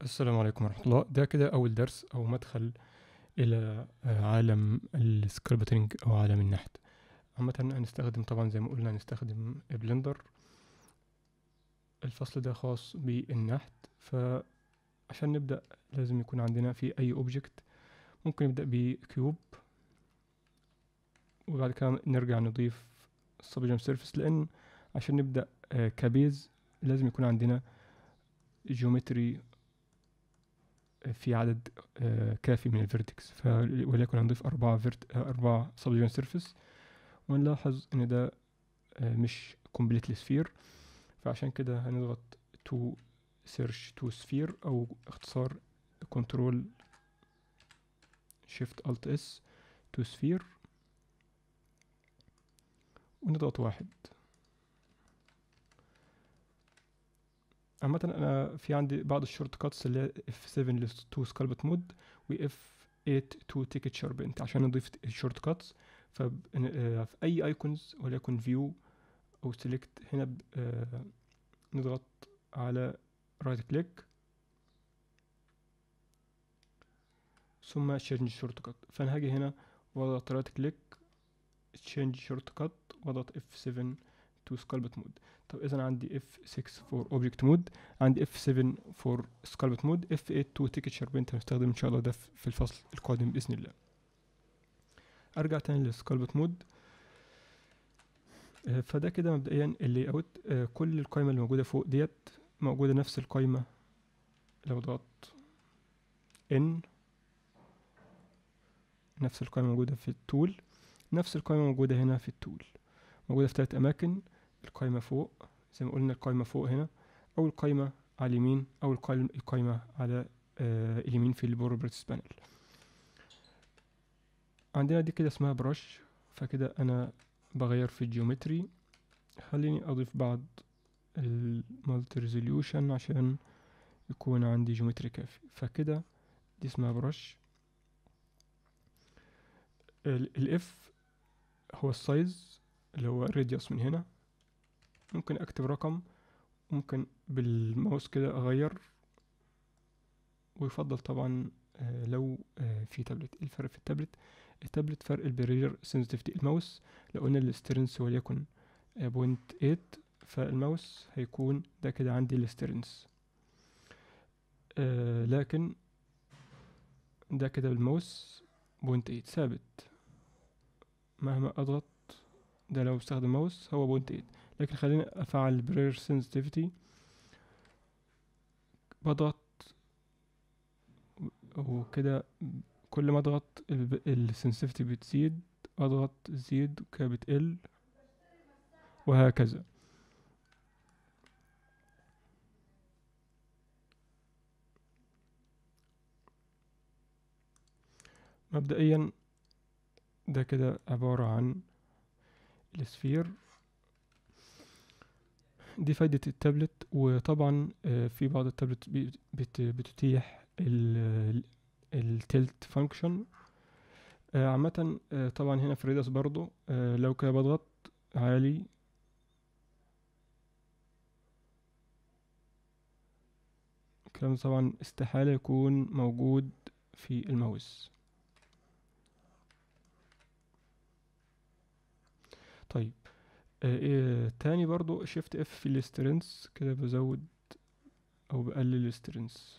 السلام عليكم ورحمة الله ده كده أول درس أو مدخل إلى آه، عالم السكريبتنج أو عالم النحت عامة هنستخدم طبعا زي ما قلنا هنستخدم بلندر الفصل ده خاص بالنحت فعشان نبدأ لازم يكون عندنا في أي أوبجكت ممكن نبدأ بكيوب وبعد كده نرجع نضيف سبجن سيرفيس لأن عشان نبدأ آه، كبيز لازم يكون عندنا جيومتري في عدد آه، كافي من الفيرتكس وليكن هنضيف أربعة فيرت أربعة سبديفيجن سيرفيس ونلاحظ إن ده آه، مش كومبليتلي سفير فعشان كده هنضغط تو سيرش تو سفير أو اختصار كنترول شيفت الت اس تو سفير ونضغط واحد عامة أنا في عندي بعض الشورت كاتس اللي هي F7 تو سكالبت مود و F8 تو تيكت شاربنت عشان نضيف الشورت كاتس ففي أي ايكونز وليكن فيو أو سيلكت هنا ب- آه، نضغط على رايت كليك ثم تشينج شورت كات فأنا هاجي هنا واضغط رايت كليك تشينج شورت كات واضغط F7 تو سكالبت مود طب اذا عندي F6 فور اوبجكت مود عندي F7 فور سكالبت مود F8 تو تيكت شاربنت هنستخدم ان شاء الله ده في في الفصل القادم باذن الله ارجع تاني للسكالبت مود آه، فده كده مبدئيا اللي اوت كل القائمه اللي موجوده فوق ديت موجوده نفس القائمه لو ضغطت N نفس القائمه موجوده في التول نفس القائمه موجوده هنا في التول موجوده في ثلاث اماكن القائمة فوق زي ما قلنا القائمة فوق هنا أو القائمة على اليمين أو القائم- القائمة على آه اليمين في البروبرتيز بانل عندنا دي كده اسمها برش فكده أنا بغير في الجيومتري خليني أضيف بعض المالتي ريزوليوشن عشان يكون عندي جيومتري كافي فكده دي اسمها برش الاف هو السايز اللي هو الراديوس من هنا ممكن اكتب رقم ممكن بالماوس كده اغير ويفضل طبعا آه، لو آه، في تابلت إيه الفرق في التابلت التابلت فرق البريجر سنسيتيفيتي الماوس لو قلنا الاسترنس وليكن بوينت 8 فالماوس هيكون ده كده عندي الاسترنس آه لكن ده كده بالماوس بوينت 8 ثابت مهما اضغط ده لو استخدم ماوس هو بوينت 8 لكن خليني افعل برير سنسيتيفيتي بضغط وكده كل ما اضغط السنسيتيفيتي بتزيد اضغط تزيد وكده بتقل وهكذا مبدئيا ده كده عبارة عن السفير دي فايدة التابلت وطبعا آه، في بعض التابلت بي- بت- بتتيح التلت فانكشن عامة آه، طبعا هنا في ريدس برضو آه، لو كده بضغط عالي الكلام ده طبعا استحالة يكون موجود في الماوس طيب آه، إيه تاني برضو شيفت اف في السترنس كده بزود او بقلل السترنس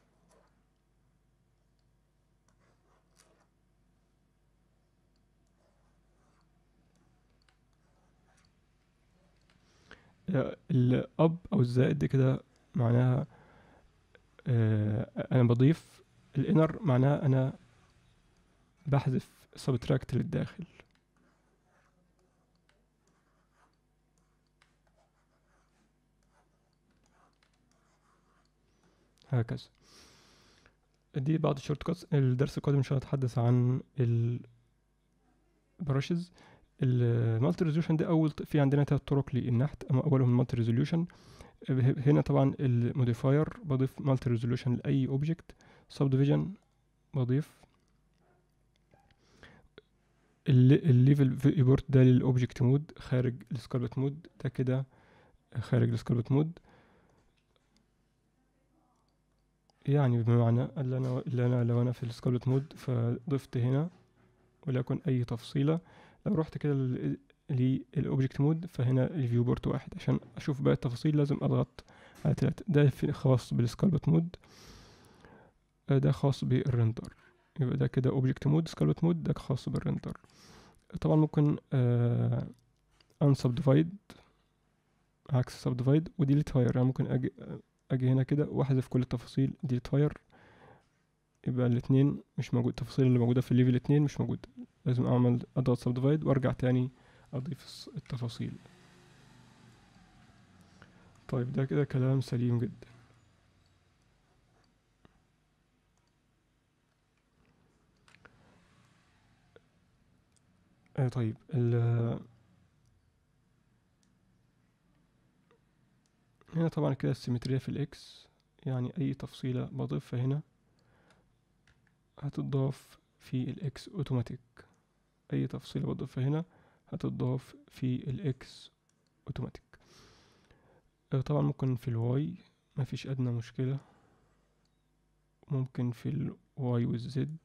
الاب او الزائد دي كده معناها آه، انا بضيف الانر معناها انا بحذف سبتراكت للداخل هكذا دي بعض الشورت كاتس الدرس القادم ان شاء الله نتحدث عن البراشز المالتي ريزوليوشن ده اول ط- في عندنا ثلاث طرق للنحت اما اولهم المالتي ريزوليوشن هنا طبعا الموديفاير بضيف مالتي ريزوليوشن لاي اوبجكت سب ديفيجن بضيف الليفل ايبورت ده للاوبجكت مود خارج السكالبت مود ده كده خارج السكالبت مود يعني بمعنى اللي انا اللي انا لو انا في السكالبت مود فضفت هنا وليكن اي تفصيله لو رحت كده للاوبجكت مود فهنا الفيو بورت واحد عشان اشوف باقي التفاصيل لازم اضغط على تلاتة ده في- خاص بالسكالبت مود آه، ده خاص بالرندر يبقى ده كده اوبجكت مود سكالبت مود ده خاص بالرندر طبعا ممكن آه unsubdivide عكس subdivide وديليت هاير يعني ممكن اجي اجي هنا كده واحذف كل التفاصيل ديليت هاير يبقى الاتنين مش موجود التفاصيل اللي موجودة في الليفل اتنين مش موجودة لازم اعمل اضغط subdivide وارجع تاني اضيف الس- التفاصيل طيب ده كده كلام سليم جدا آه طيب ال هنا طبعا كده السيمترية في الاكس يعني اي تفصيلة بضيفها هنا هتضاف في الاكس اوتوماتيك اي تفصيلة بضيفها هنا هتضاف في الاكس اوتوماتيك آه طبعا ممكن في الواي مفيش ادنى مشكلة ممكن في الواي والزد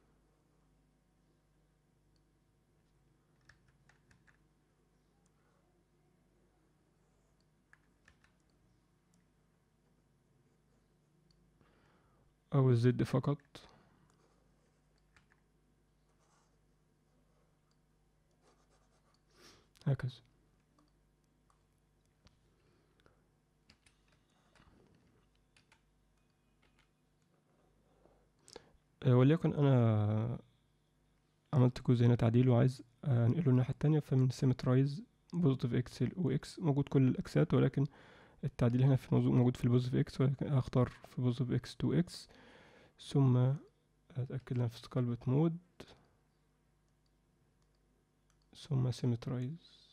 او الزد فقط هكذا آه، وليكن انا عملت جزء هنا تعديل وعايز آه، انقله الناحية التانية فمن سيمترايز بوزيتيف اكس او اكس موجود كل الاكسات ولكن التعديل هنا في موجود موجود في البوزيتيف اكس ولكن هختار في بوزيتيف اكس تو اكس ثم اتاكد ان في سكالبت مود ثم سيمترايز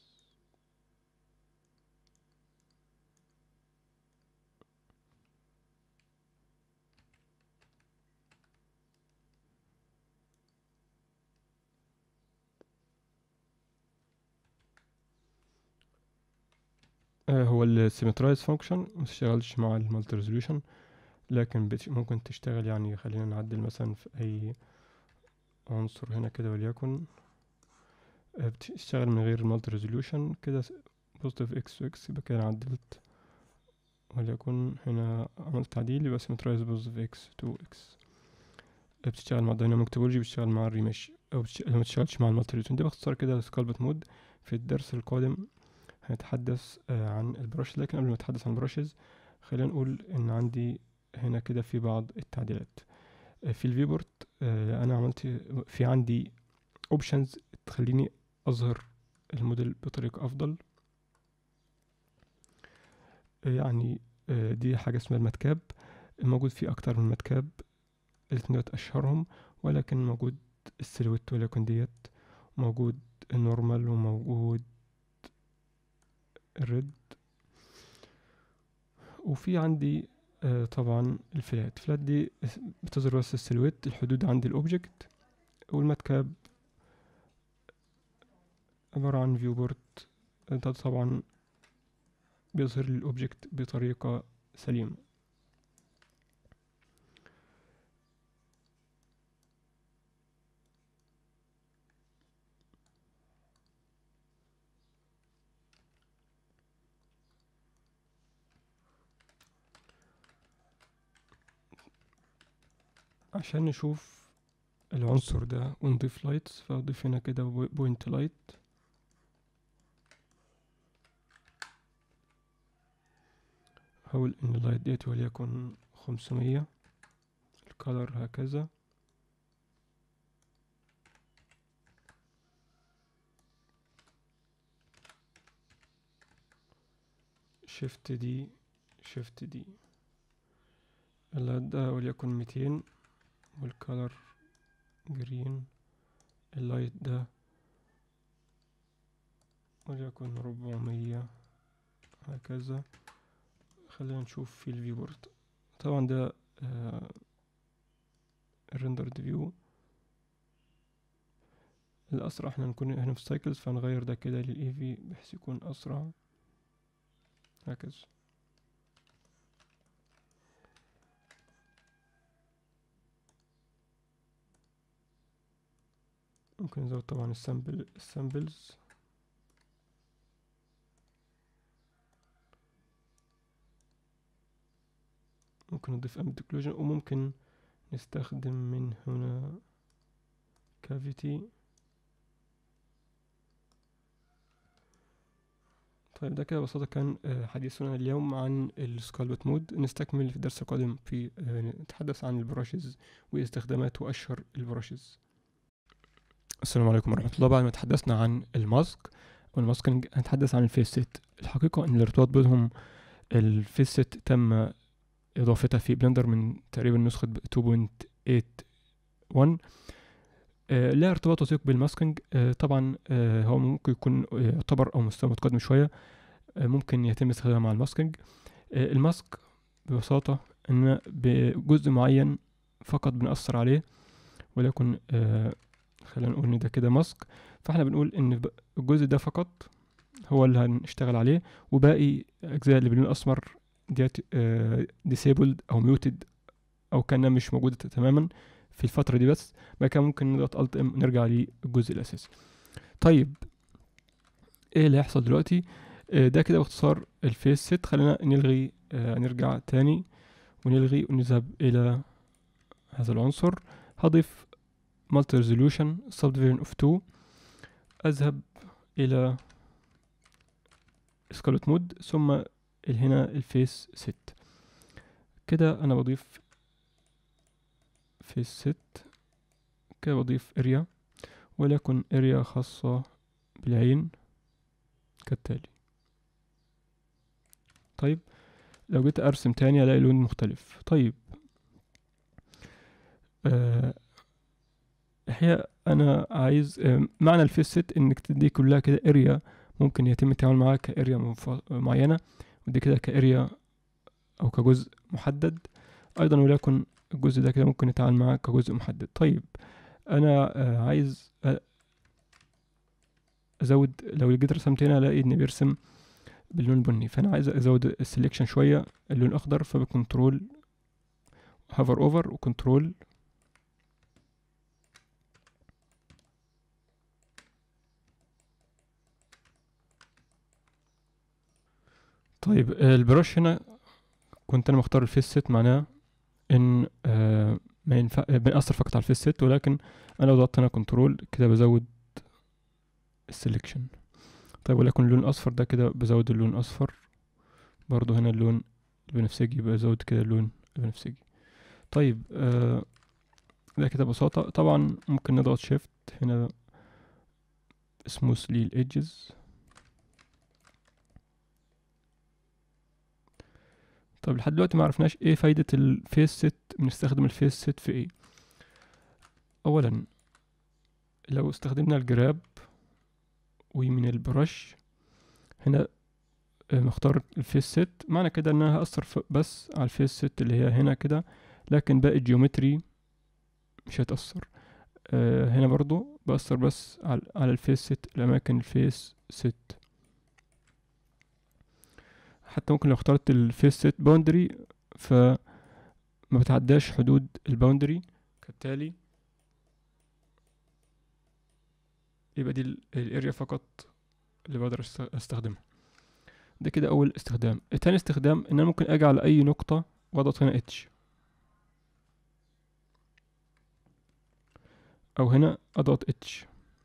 آه، هو السيمترايز فانكشن ما تشتغلش مع المالتي ريزوليوشن لكن بتش- ممكن تشتغل يعني خلينا نعدل مثلا في اي عنصر هنا كده وليكن آه، بتشتغل من غير المالتي ريزوليوشن كده بوزيتيف اكس واكس يبقى كده عدلت وليكن هنا عملت تعديل يبقى سيمترايز بوزيتيف اكس تو اكس بتشتغل مع الدايناميك توبولوجي بتشتغل مع الريمش او بتش... ما بتشتغلش مع المالتي ريزوليوشن دي باختصار كده سكالبت مود في الدرس القادم هنتحدث آه، عن البراشز لكن قبل ما نتحدث عن البراشز خلينا نقول ان عندي هنا كده في بعض التعديلات آه، في الفيبورت آه، انا عملت في عندي اوبشنز تخليني اظهر الموديل بطريقة افضل آه، يعني آه، دي حاجة اسمها المتكاب موجود فيه اكتر من متكاب الاتنين دول اشهرهم ولكن موجود السيلويت ولكن ديت موجود النورمال وموجود الريد وفي عندي آه، طبعا الفلات الفلات دي اس- بتظهر بس السيلويت الحدود عندي الاوبجكت والمتكاب عبارة عن فيو بورت ده طبعا بيظهر لي الاوبجكت بطريقة سليمة عشان نشوف العنصر ده ونضيف لايتس فاضيف هنا كده بوينت لايت هقول ان اللايت ديت وليكن خمسمية الكالر هكذا شيفت دي شيفت دي اللايت ده وليكن ميتين والكالر جرين اللايت ده وليكن ربعمية هكذا خلينا نشوف في الفيو بورد طبعا ده آه الريندرد فيو الأسرع احنا نكون هنا في سايكلز فنغير ده كده للإي في بحيث يكون أسرع هكذا ممكن نزود طبعا السامبل السامبلز ممكن نضيف ambient occlusion وممكن نستخدم من هنا cavity طيب ده كده ببساطة كان آه، حديثنا اليوم عن السكالبت مود نستكمل في الدرس القادم في آه، نتحدث عن البراشز واستخدامات وأشهر البراشز السلام عليكم ورحمة الله بعد ما تحدثنا عن الماسك والماسكينج هنتحدث عن الفيس سيت الحقيقة ان الارتباط بينهم الفيس سيت تم اضافتها في بلندر من تقريبا نسخة 2.81 آه، لها ارتباط وثيق بالماسكينج آه، طبعا آه، هو ممكن يكون آه، يعتبر او مستوى متقدم شويه آه، ممكن يتم استخدامه مع الماسكينج آه، الماسك ببساطه ان بجزء معين فقط بنأثر عليه ولكن آه، خلينا نقول ان ده كده ماسك فاحنا بنقول ان ب- الجزء ده فقط هو اللي هنشتغل عليه وباقي الاجزاء اللي باللون الاسمر ديت ديسيبلد او ميوتد او كانها مش موجوده تماما في الفتره دي بس بعد كده ممكن نضغط الت ام نرجع للجزء الاساسي طيب ايه اللي هيحصل دلوقتي آه، ده كده باختصار الفيس سيت خلينا نلغي آه، نرجع تاني ونلغي ونذهب الى هذا العنصر هضيف multi resolution subdivision of 2 اذهب الى سكالوت مود ثم ال- هنا الفيس سيت كده انا بضيف فيس سيت كده بضيف اريا وليكن اريا خاصة بالعين كالتالي طيب لو جيت ارسم تاني الاقي لون مختلف طيب آه الحقيقة انا عايز آه معنى الفيس سيت انك تدي كلها كده اريا ممكن يتم التعامل معاها كاريا منف- معينة ودي كده كاريا او كجزء محدد ايضا وليكن الجزء ده كده ممكن نتعامل معاه كجزء محدد طيب انا آه عايز آه، ازود لو جيت رسمت هنا الاقي ان بيرسم باللون البني فانا عايز ازود السليكشن شويه اللون الاخضر فبكنترول هافر اوفر وكنترول طيب آه، البرش هنا كنت انا مختار الفيس سيت معناه ان آه ما ينفع بنأثر فقط على الفيس سيت ولكن انا لو ضغطت هنا كنترول كده بزود السلكشن طيب ولكن اللون الاصفر ده كده بزود اللون الاصفر برضو هنا اللون البنفسجي بزود كده اللون البنفسجي طيب آه ده كده ببساطة طبعا ممكن نضغط شيفت هنا سموثلي الايدجز طب لحد دلوقتي ما عرفناش ايه فايدة الفيس سيت بنستخدم الفيس سيت في ايه اولا لو استخدمنا الجراب ومن البرش هنا آه، مختار الفيس سيت معنى كده ان انا هأثر ف- بس على الفيس سيت اللي هي هنا كده لكن باقي الجيومتري مش هتأثر آه، هنا برضو بأثر بس على على الفيس سيت الأماكن الفيس سيت حتى ممكن لو اخترت الفيس سيت باوندري فما بتعداش حدود الباوندري كالتالي يبقى دي ال- الاريا فقط اللي بقدر است- استخدمها ده كده اول استخدام تاني استخدام ان انا ممكن اجي على اي نقطة واضغط هنا اتش او هنا اضغط اتش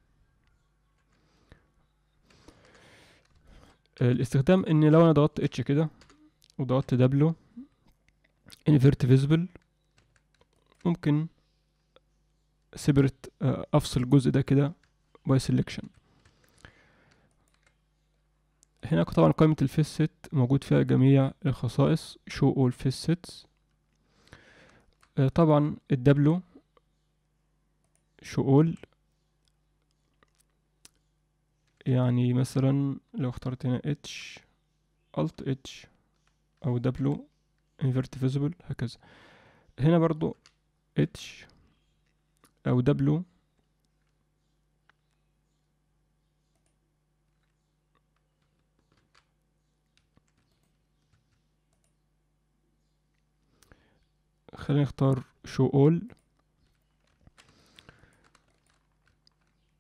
الاستخدام ان لو انا ضغطت اتش كده وضغطت دبلو invert visible ممكن سيبرت افصل الجزء ده كده باي سelection هنا طبعا قائمة الفيس سيت موجود فيها جميع الخصائص show all face sets آه، طبعا الدبلو show all يعني مثلا لو اخترت هنا H Alt H أو W invert visible هكذا هنا برضو H أو W خلينا نختار show all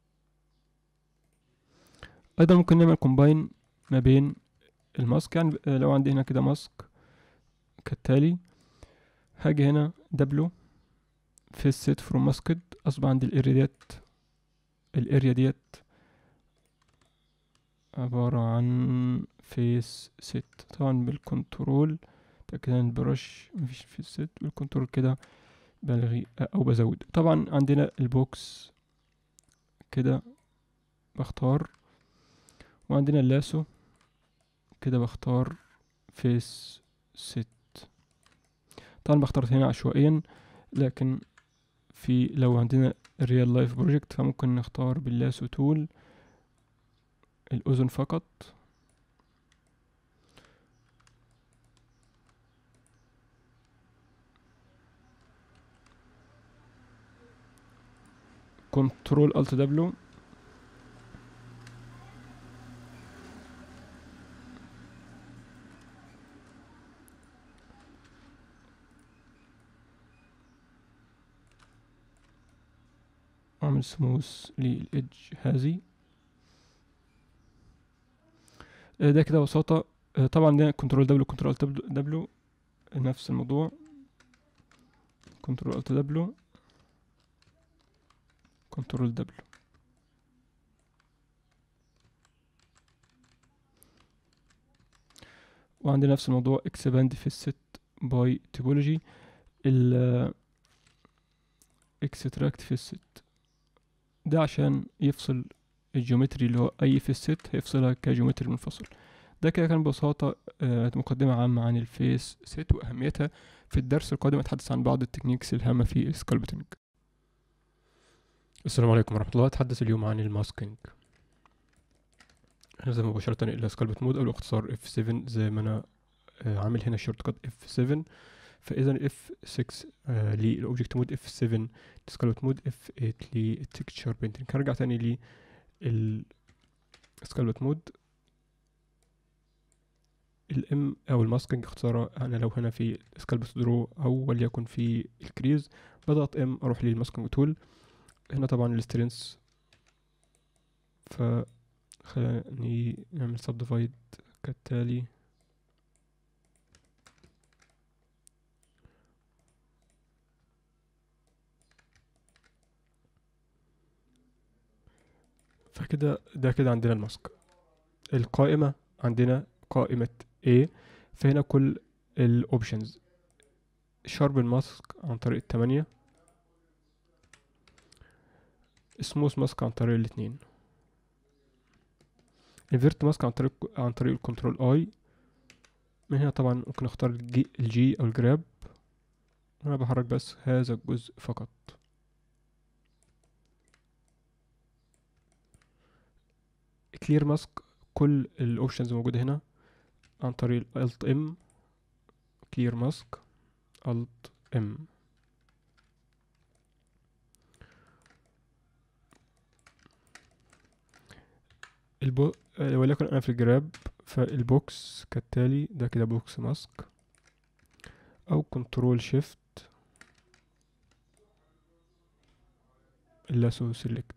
ايضا ممكن نعمل كومباين ما بين الماسك يعني آه، لو عندي هنا كده ماسك كالتالي هاجي هنا دبلو في السيت فروم ماسكد اصبح عندي الاريا ديت الاريا ديت عبارة عن فيس ست طبعا بالكنترول تأكد ان البرش مفيش في الست بالكنترول كده بلغي او بزود طبعا عندنا البوكس كده بختار وعندنا اللاسو كده بختار فيس ست طبعا بختار هنا عشوائيا لكن في لو عندنا ريال لايف بروجكت فممكن نختار باللاسو تول الأذن فقط كنترول الت دبليو اعمل سموث للإدج هذه آه، ده كده ببساطة آه، طبعا ده كنترول دبليو كنترول دبليو نفس الموضوع كنترول الت دبليو كنترول دبليو وعندنا نفس الموضوع اكسباند في الست باي تيبولوجي ال اكستراكت في الست ده عشان يفصل الجيومتري اللي هو اي في الست هيفصلها كجيومتري منفصل ده كده كان ببساطة آه، مقدمة عامة عن الفيس ست وأهميتها في الدرس القادم أتحدث عن بعض التكنيكس الهامة في السكالبتنج السلام عليكم ورحمة الله أتحدث اليوم عن الماسكينج هنذهب مباشرة إلى سكالبت مود أو الاختصار F7 زي ما أنا آه، عامل هنا الشورت كات F7 فإذا F6 آه للأوبجكت مود F7 لسكالبت مود F8 للتكتشر بينتنج هرجع تاني للسكالبت مود الام او الماسكينج اختصارها انا لو هنا في سكالبت درو او وليكن في الكريز بضغط ام اروح للماسكينج تول هنا طبعا السترينس ف خليني نعمل سب ديفايد كالتالي فكده ده كده عندنا الماسك القائمة عندنا قائمة A فهنا كل الاوبشنز شارب الماسك عن طريق التمانية سموث ماسك عن طريق الاتنين انفيرت ماسك عن طريق عن طريق الكنترول اي من هنا طبعا ممكن اختار الجي, الجي او الجراب انا بحرك بس هذا الجزء فقط كلير ماسك كل الاوبشنز موجودة هنا عن طريق الت ام كلير ماسك الت ام البو... وليكن انا في الجراب فالبوكس كالتالي ده كده بوكس ماسك او كنترول شيفت اللاسو سيلكت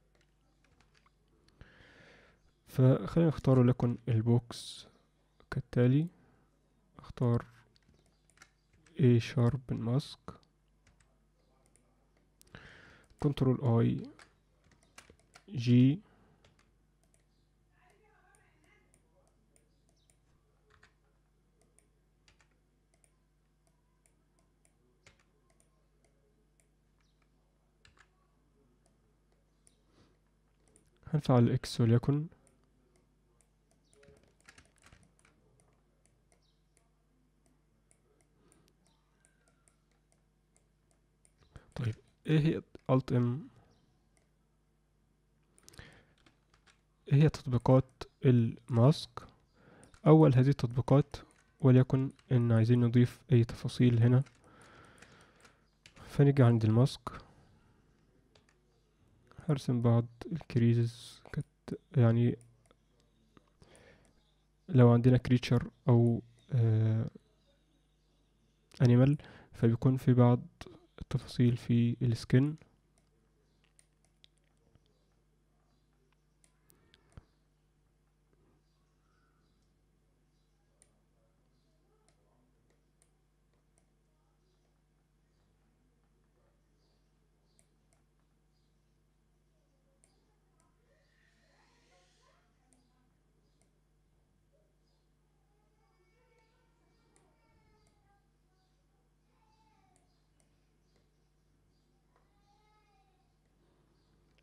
فخلينا نختار وليكن البوكس كالتالي اختار A sharp ماسك كنترول اي جي هنفعل اكس وليكن طيب ايه هي الت ام ايه هي تطبيقات الماسك اول هذه التطبيقات وليكن ان عايزين نضيف اي تفاصيل هنا فنيجي عند الماسك هرسم بعض الكريزز يعني لو عندنا كريتشر او انيمال فبيكون في بعض التفاصيل في السكن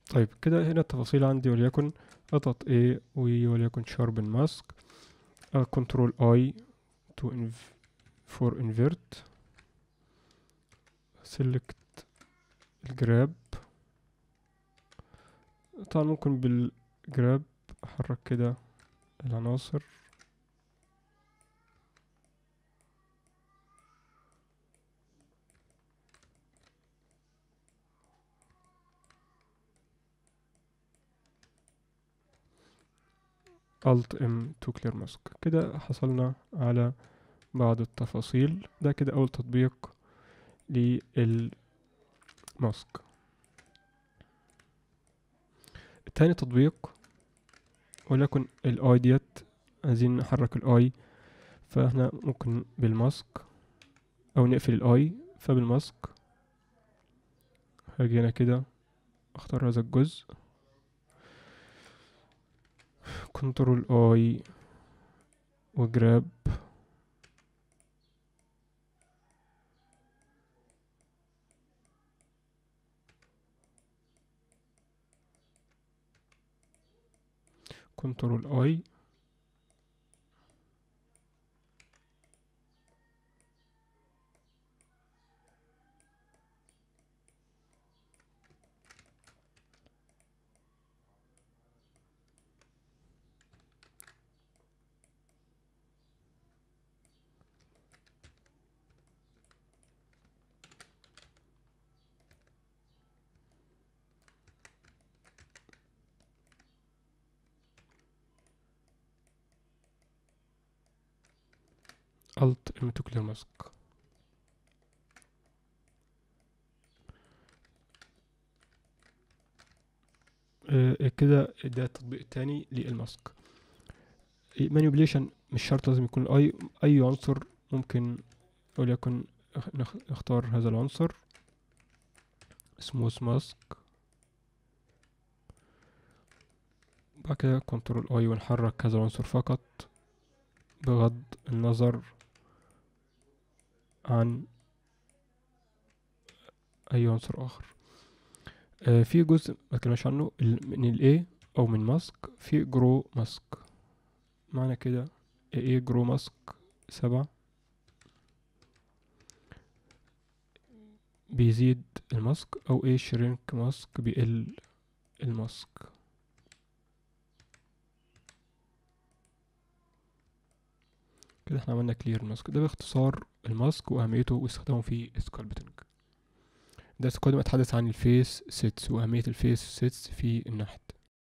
طيب كده هنا التفاصيل عندي وليكن اضغط A وليكن sharpen mask كنترول I to inv for invert select الجراب طبعا ممكن بالجراب احرك كده العناصر Alt M to clear mask كده حصلنا على بعض التفاصيل ده كده أول تطبيق للماسك تاني تطبيق ولكن الاي ديت عايزين نحرك الاي فاحنا ممكن بالماسك او نقفل الاي فبالماسك هاجي هنا كده اختار هذا الجزء كنترول اي وجراب كنترول اي Alt M to clear mask آه، كده ده التطبيق التاني للماسك مانيبيوليشن مش شرط لازم يكون اي اي عنصر ممكن وليكن اخ- نخ- نختار هذا العنصر سموث ماسك بعد كده كنترول اي ونحرك هذا العنصر فقط بغض النظر عن اي عنصر اخر آه في جزء ما اتكلمناش عنه ال- من الاي او من ماسك في جرو ماسك معنى كده ايه جرو ماسك سبعة بيزيد الماسك او ايه شرينك ماسك بيقل الماسك كده احنا عملنا كلير الماسك ده باختصار الماسك واهميته واستخدامه في سكالبتنج ده قادم اتحدث عن الفيس سيتس واهمية الفيس سيتس في النحت